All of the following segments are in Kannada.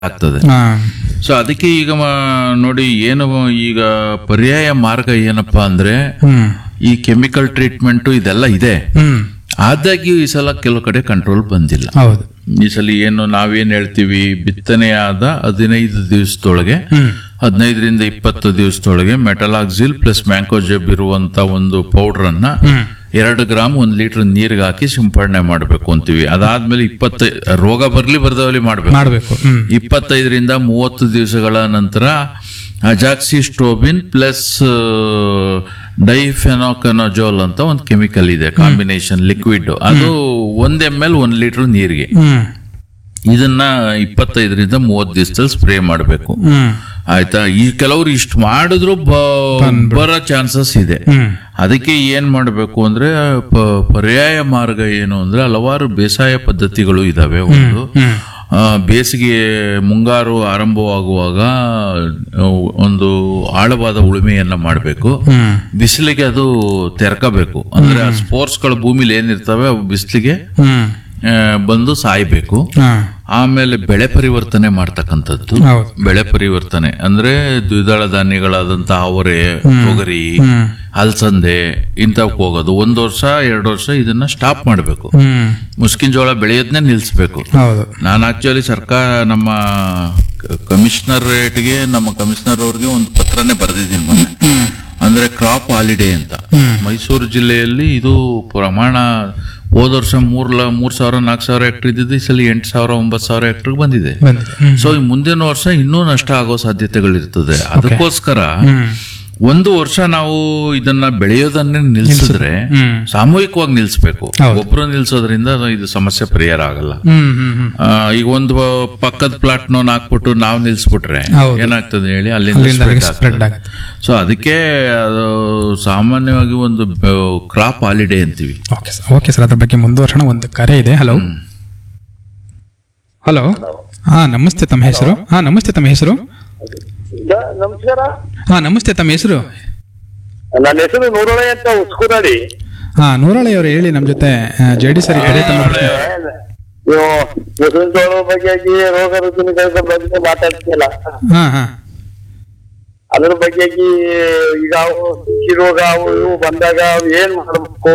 ಆಗ್ತದೆ ಹಾ ಸೊ ಅದಕ್ಕೆ ಈಗ ಮ- ನೋಡಿ ಏನು ಈಗ ಪರ್ಯಾಯ ಮಾರ್ಗ ಏನಪ್ಪಾ ಅಂದ್ರೆ ಹ್ಮ್ ಈ ಕೆಮಿಕಲ್ ಟ್ರೀಟ್ಮೆಂಟ್ ಇದೆಲ್ಲ ಇದೆ ಹ್ಮ್ ಆದಾಗ್ಯೂ ಈ ಸಲ ಕೆಲವು ಕಡೆ ಕಂಟ್ರೋಲ್ ಬಂದಿಲ್ಲ ಹೌದು ಈ ಸಲ ಏನು ನಾವೇನ್ ಹೇಳ್ತೀವಿ ಬಿತ್ತನೆಯಾದ ಹದಿನೈದು ದಿವಸದೊಳಗೆ ಹ್ಮ್ ಹದಿನೈದರಿಂದ ಇಪ್ಪತ್ತು ದಿವಸದೊಳಗೆ ಮೆಟಲಾಕ್ಸಿಲ್ ಪ್ಲಸ್ ಮ್ಯಾಂಕೋಜೆಬ್ ಇರುವಂತ ಒಂದು ಪೌಡರ್ ಅನ್ನ ಹ್ಮ್ ಎರಡು ಗ್ರಾಮ್ ಒಂದ್ ಲೀಟರ್ ನೀರಿಗೆ ಹಾಕಿ ಸಿಂಪಡಣೆ ಮಾಡಬೇಕು ಅಂತೀವಿ ಅದಾದ್ಮೇಲೆ ಇಪ್ಪತ್ತ ರೋಗ ಬರ್ಲಿ ಬರ್ದವಲ್ಲಿ ಮಾಡ್ಬೇಕು ಮಾಡ್ಬೇಕು ಹ್ಮ್ ಇಪ್ಪತ್ತೈದರಿಂದ ಮೂವತ್ತು ದಿವಸಗಳ ನಂತರ ಅಜಾಕ್ಸಿ ಸ್ಟೋಬಿನ್ ಪ್ಲಸ್ ಡೈಫೆನೋಕನಜೋಲ್ ಅಂತ ಒಂದು ಕೆಮಿಕಲ್ ಇದೆ ಕಾಂಬಿನೇಷನ್ ಲಿಕ್ವಿಡ್ ಅದು ಒಂದ್ ಎಮ್ ಎಲ್ ಒಂದ್ ಲೀಟರ್ ನೀರಿಗೆ ಹ್ಮ್ ಇದನ್ನ ಇಪ್ಪತ್ತೈದರಿಂದ ಮೂವತ್ತು ದಿವಸದಲ್ಲಿ ಸ್ಪ್ರೇ ಮಾಡಬೇಕು ಹ್ಮ್ ಆಯ್ತಾ ಈ ಕೆಲವರು ಇಷ್ಟು ಮಾಡಿದ್ರು ಬ- ಬರೋ ಚಾನ್ಸಸ್ ಇದೆ ಹ್ಮ್ ಅದಕ್ಕೆ ಏನ್ ಮಾಡಬೇಕು ಅಂದ್ರೆ ಪ- ಪರ್ಯಾಯ ಮಾರ್ಗ ಏನು ಅಂದ್ರೆ ಹಲವಾರು ಬೇಸಾಯ ಪದ್ಧತಿಗಳು ಇದಾವೆ ಒಂದು ಹ್ಮ್ ಆ, ಬೇಸಿಗೆ ಮುಂಗಾರು ಆರಂಭವಾಗುವಾಗ ಆ, ಒಂದು ಆಳವಾದ ಉಳುಮೆಯನ್ನ ಮಾಡಬೇಕು ಹ್ಮ್ ಬಿಸಿಲಿಗೆ ಅದು ತೆರ್ಕಬೇಕು ಅಂದ್ರೆ ಆ ಸ್ಪೋರ್ಟ್ಸ್ಗಳು ಭೂಮಿಲಿ ಏನಿರ್ತವೆ ಅವು ಬಿಸಿಲಿಗೆ ಹ್ಮ್ ಆ, ಬಂದು ಸಾಯ್ಬೇಕು ಹಾ ಆಮೇಲೆ ಬೆಳೆ ಪರಿವರ್ತನೆ ಮಾಡ್ತಕ್ಕಂಥದ್ದು ಹೌದು ಬೆಳೆ ಪರಿವರ್ತನೆ ಅಂದ್ರೆ ದ್ವಿದಳ ಧಾನ್ಯಗಳಾದಂತ ಅವರೆ ತೊಗರಿ ಹ್ಮ್ ಅಲಸಂದೆ ಇಂಥವಕ್ಕೆ ಹೋಗೋದು ಒಂದ್ ವರ್ಷ ಎರಡು ವರ್ಷ ಇದನ್ನ ಸ್ಟಾಪ್ ಮಾಡಬೇಕು ಹ್ಮ್ ಮುಸ್ಕಿನ ಜೋಳ ಬೆಳೆಯೋದನ್ನೇ ನಿಲ್ಲಿಸ್ಬೇಕು ಹೌದು ನಾನು ಆಕ್ಚುಲಿ ಸರ್ಕಾರ ನಮ್ಮ ಕಮಿಷನರ್ ರೇಟ್ಗೆ ನಮ್ಮ ಕಮಿಷನರ್ ಅವ್ರಿಗೆ ಒಂದು ಪತ್ರನೇ ಬರೆದಿದ್ದೀನಿ ಮೊನ್ನೆ ಅಂದ್ರೆ ಕ್ರಾಪ್ ಹಾಲಿಡೇ ಅಂತ ಮೈಸೂರು ಜಿಲ್ಲೆಯಲ್ಲಿ ಇದು ಪ್ರಮಾಣ ಹೋದ ವರ್ಷ ಮೂರ್ ಲ ಮೂರ್ ಸಾವಿರ ನಾಲ್ಕು ಸಾವಿರ ಹೆಕ್ಟರ್ ಇದ್ದಿದ್ದು ಈ ಸಲ ಎಂಟು ಸಾವಿರ ಒಂಬತ್ತು ಸಾವಿರ ಹೆಕ್ಟರ್ ಬಂದಿದೆ ಬಂದಿದೆ ಹ್ಮ್ ಸೊ ಈ ಮುಂದಿನ ವರ್ಷ ಇನ್ನೂ ನಷ್ಟ ಆಗೋ ಸಾಧ್ಯತೆಗಳಿರ್ತದೆ ಅದಕ್ಕೋಸ್ಕರ ಹ್ಮ್ ಒಂದು ವರ್ಷ ನಾವು ಇದನ್ನ ಬೆಳೆಯೋದನ್ನೇ ನಿಲ್ಸಿದ್ರೆ ಹ್ಮ್ ಸಾಮೂಹಿಕವಾಗಿ ನಿಲ್ಸ್ಬೇಕು ಹೌದು. ಒಬ್ರು ನಿಲ್ಸೋದ್ರಿಂದ ಇದು ಸಮಸ್ಯೆ ಪರಿಹಾರ ಆಗಲ್ಲ ಹ್ಮ್ ಹ್ಮ್ ಹ್ಮ್ ಆ, ಈಗ ಒಂದು ಪಕ್ಕದ ಪ್ಲಾಟ್ ನೋನ್ ಹಾಕ್ಬಿಟ್ಟು ನಾವು ನಿಲ್ಸ್ಬಿಟ್ರೆ ಹೌದು. ಏನಾಗ್ತದೆ ಹೇಳಿ ಅಲ್ಲಿಂದ ಅಲ್ಲಿಂದ spread ಸ್ಪ್ರೆಡ್ ಆಗ್ತದೆ. ಆಗುತ್ತೆ ಸೊ ಅದಕ್ಕೆ ಅದು ಸಾಮಾನ್ಯವಾಗಿ ಒಂದು ಕ್ರಾಪ್ ಹಾಲಿಡೇ ಅಂತೀವಿ ಓಕೆ ಸರ್ ಓಕೆ ಸರ್ ಅದ್ರ ಬಗ್ಗೆ ಮುಂದುವರ್ಸೋಣ ಒಂದು ಕರೆ ಇದೆ ಹಲೋ ಹಲೋ ಹಾ ನಮಸ್ತೆ ತಮ್ಮ ಹೆಸರು ಹಾ ನಮಸ್ತೆ ತಮ್ಮ ಹೆಸರು ದ- ನಮಸ್ಕಾರ ಹಾ ನಮಸ್ತೆ ತಮ್ಮ ಹೆಸರು ನನ್ನ ಹೆಸರು ನೂರೊಳೆ ಅಂತ ಉಸ್ಕುರಡಿ ಹಾ ನೂರಳಿ ಅವರು ಹೇಳಿ ನಮ್ಮ ಜೊತೆ ಜೆ ಡಿ ಸರಿ ಹೇಳಿ ತಮ್ಮ ಪ್ರಶ್ನೆ ನೀವು ಮುಸ್ಲಿಂ ಬಗ್ಗೆ ಆಗಿ ರೋಗ ರುಜಿನಗಳ ಬಗ್ಗೆ ಮಾತಾಡ್ತಿಲ್ಲ ಹಾ ಹಾ ಅದ್ರ ಬಗ್ಗೆ ಆಗಿ ಈಗ ಅವು ಸಿಕ್ಕಿ ರೋಗ ಅವು ಇವು ಬಂದಾಗ ಅವು ಏನ್ ಮಾಡ್ಬೇಕು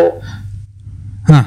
ಹಾ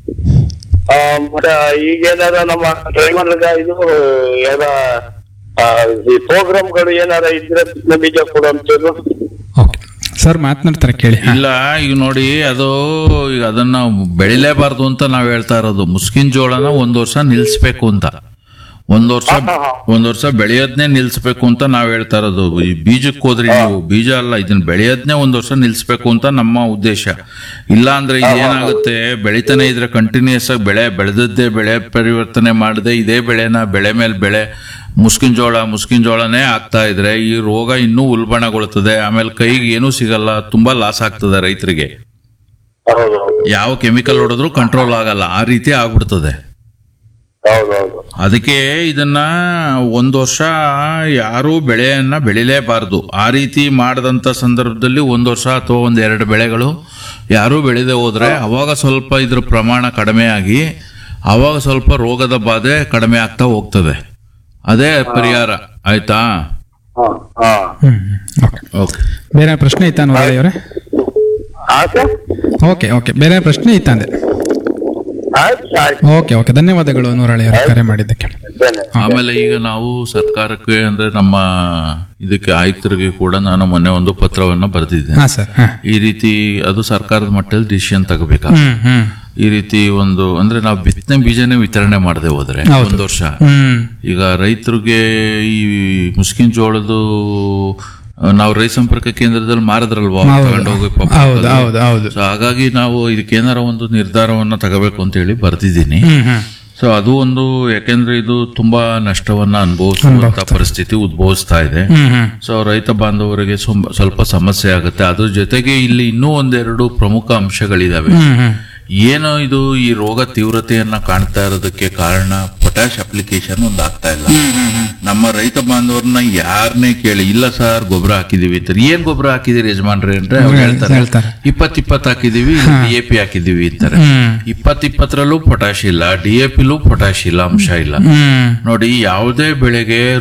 ಆ, ಮತ್ತೆ ಈಗ ಏನಾರ ನಮ್ಮ ಡ್ರೈವರ್ಗ ಇದು ಯಾವ್ದ ಆ, ಈ ಪ್ರೋಗ್ರಾಮ್ಗಳು ಏನಾರ ಇದ್ರೆ ಬಿತ್ತನೆ ಬೀಜ ಕೊಡುವಂತದ್ದು ಓಕೆ ಸರ್ ಮಾತನಾಡ್ತಾರೆ ಕೇಳಿ ಹಾ. ಇಲ್ಲ ಈಗ ನೋಡಿ ಅದು ಈಗ ಅದನ್ನ ಬೆಳಿಲೇಬಾರ್ದು ಅಂತ ನಾವ್ ಹೇಳ್ತಾ ಇರೋದು ಮುಸ್ಕಿನ್ ಜೋಳನ ಒಂದ್ ವರ್ಷ ನಿಲ್ಸ್ಬೇಕು ಅಂತ ಒಂದ್ ವರ್ಷ ಒಂದ್ ವರ್ಷ ಬೆಳೆಯೋದ್ನೇ ನಿಲ್ಸ್ಬೇಕು ಅಂತ ನಾವ್ ಹೇಳ್ತಾ ಇರೋದು ಈ ಬೀಜಕ್ಕೆ ಹೋದ್ರಿ ನೀವು ಬೀಜ ಅಲ್ಲ ಇದನ್ನ ಬೆಳೆಯೋದ್ನೇ ಒಂದ್ ವರ್ಷ ನಿಲ್ಸ್ಬೇಕು ಅಂತ ನಮ್ಮ ಉದ್ದೇಶ ಇಲ್ಲ ಅಂದ್ರೆ ಇದು ಏನಾಗುತ್ತೆ ಬೆಳಿತಾನೆ ಇದ್ರೆ ಕಂಟಿನ್ಯೂಸ್ ಆಗಿ ಬೆಳೆ ಬೆಳೆದದ್ದೇ ಬೆಳೆ ಪರಿವರ್ತನೆ ಮಾಡದೆ ಇದೇ ಬೆಳೆನ ಬೆಳೆ ಮೇಲೆ ಬೆಳೆ ಮುಸ್ಕಿನ್ ಜೋಳ ಮುಸ್ಕಿನ್ ಜೋಳನೇ ಆಗ್ತಾ ಇದ್ರೆ ಈ ರೋಗ ಇನ್ನೂ ಉಲ್ಬಣಗೊಳ್ತದೆ ಆಮೇಲೆ ಕೈಗೆ ಏನೂ ಸಿಗಲ್ಲ ತುಂಬಾ ಲಾಸ್ ಆಗ್ತದೆ ರೈತರಿಗೆ ಹೌದು ಯಾವ ಕೆಮಿಕಲ್ ಹೊಡೆದ್ರು ಕಂಟ್ರೋಲ್ ಆಗಲ್ಲ ಆ ರೀತಿ ಆಗ್ಬಿಡ್ತದೆ ಹೌದೌದು ಅದಕ್ಕೆ ಇದನ್ನ ಒಂದು ವರ್ಷ ಯಾರೂ ಬೆಳೆಯನ್ನ ಬೆಳಿಲೇಬಾರ್ದು ಆ ರೀತಿ ಮಾಡದಂತ ಸಂದರ್ಭದಲ್ಲಿ ಒಂದು ವರ್ಷ ಅಥವಾ ಒಂದ್ ಎರಡು ಬೆಳೆಗಳು ಯಾರೂ ಬೆಳೆದೇ ಹೋದ್ರೆ ಅವಾಗ ಸ್ವಲ್ಪ ಇದ್ರ ಪ್ರಮಾಣ ಕಡಿಮೆ ಆಗಿ ಅವಾಗ ಸ್ವಲ್ಪ ರೋಗದ ಬಾಧೆ ಕಡಿಮೆ ಆಗ್ತಾ ಹೋಗ್ತದೆ ಅದೇ ಪರಿಹಾರ ಆಯ್ತಾ ಹಾ ಹಾ ಹ್ಮ್ ಹ್ಮ್. ಓಕೆ ಓಕೆ ಬೇರೆ ಪ್ರಶ್ನೆ ಇತ್ತಾ ನೂರಳಿ ಅವರೇ ಹಾ ಸರ್ ಓಕೆ ಓಕೆ ಬೇರೆ ಪ್ರಶ್ನೆ ಇತ್ತಾ ಅಂದೆ ಆಯ್ತು ಆಯ್ತು ಓಕೆ ಓಕೆ ಧನ್ಯವಾದಗಳು ನೂರಳಿ ಅವರೇ ಕರೆ ಮಾಡಿದ್ದಕ್ಕೆ ಧನ್ಯವಾದ ಆಮೇಲೆ ಈಗ ನಾವು ಸರ್ಕಾರಕ್ಕೆ ಅಂದ್ರೆ ನಮ್ಮ ಇದಕ್ಕೆ ಆಯುಕ್ತರಿಗೆ ಕೂಡ ನಾನು ಮೊನ್ನೆ ಒಂದು ಪತ್ರವನ್ನ ಬರೆದಿದ್ದೆ ಹಾ ಸರ್ ಹಾ ಈ ರೀತಿ ಅದು ಸರ್ಕಾರದ ಮಟ್ಟದಲ್ಲಿ ಡಿಸಿಷನ್ ತಗೋಬೇಕಾ ಹ್ಮ್ ಹ್ಮ್ ಈ ರೀತಿ ಒಂದು ಅಂದ್ರೆ ನಾವು ಬಿತ್ತನೆ ಬೀಜನೇ ವಿತರಣೆ ಮಾಡದೆ ಹೋದ್ರೆ ಹೌದು. ಒಂದು ವರ್ಷ ಹ್ಮ್ ಈಗ ರೈತರಿಗೆ ಈ ಮುಸ್ಕಿನ್ ಜೋಳದು ಆ, ನಾವು ರೈತ ಸಂಪರ್ಕ ಕೇಂದ್ರದಲ್ಲಿ ಮಾರದ್ರಲ್ವಾ ಹೌದು. ತಗೊಂಡೋಗಿ ಪಾಪ ಹೌದು ಅಲ್ಲಿ. ಹೌದು ಹೌದು So ಹಾಗಾಗಿ ನಾವು ಇದಕ್ಕೇನಾರ ಒಂದು ನಿರ್ಧಾರವನ್ನ ತಗೋಬೇಕು ಅಂತ ಹೇಳಿ ಬರ್ತಿದ್ದೀನಿ ಹ್ಮ್ ಹ್ಮ್ ಸೊ ಅದು ಒಂದು ಯಾಕೆಂದ್ರೆ ಇದು ತುಂಬಾ ನಷ್ಟವನ್ನ ಅನುಭವಿಸುವಂತ ಪರಿಸ್ಥಿತಿ ಉದ್ಭವಿಸ್ತಾ ಇದೆ ಹ್ಮ್ ಹ್ಮ್ ಸೊ ರೈತ ಬಾಂಧವರಿಗೆ ಸುಂಬ- ಸ್ವಲ್ಪ ಸಮಸ್ಯೆ ಆಗುತ್ತೆ ಅದ್ರ ಜೊತೆಗೆ ಇಲ್ಲಿ ಇನ್ನೂ ಒಂದೆರಡು ಪ್ರಮುಖ ಅಂಶಗಳಿದಾವೆ ಹ್ಮ್ ಹ್ಮ್ ಏನು ಇದು ಈ ರೋಗ ತೀವ್ರತೆಯನ್ನ ಕಾಣ್ತಾ ಇರೋದಕ್ಕೆ ಕಾರಣ ಪೊಟ್ಯಾಶ್ ಅಪ್ಲಿಕೇಶನ್ ಒಂದು ಆಗ್ತಾ ಇಲ್ಲ ನಮ್ಮ ರೈತ ಬಾಂಧವರನ್ನ ಯಾರನ್ನೇ ಕೇಳಿ ಇಲ್ಲ ಸರ್ ಗೊಬ್ಬರ ಹಾಕಿದೀವಿ ಅಂತಾರೆ ಏನ್ ಗೊಬ್ಬರ ಹಾಕಿದಿರಿ ಯಜಮಾನ್ರೆ ಅಂದ್ರೆ ಅವ್ರು ಹೇಳ್ತಾರೆ ಹೇಳ್ತಾರೆ. ಇಪ್ಪತ್ ಇಪ್ಪತ್ ಹಾಕಿದೀವಿ ಡಿ ಎ ಪಿ ಹಾಕಿದೀವಿ ಅಂತಾರೆ ಹ್ಮ್ ಇಪ್ಪತ್ ಇಪ್ಪತ್ತರಲ್ಲೂ ಪೊಟ್ಯಾಶ್ ಇಲ್ಲ ಡಿ ಎ ಪಿಲೂ ಪೊಟ್ಯಾಶ್ ಇಲ್ಲ ಅಂಶ ಇಲ್ಲ ಹ್ಮ್ ನೋಡಿ ಯಾವುದೇ ಬೆಳೆಗೆ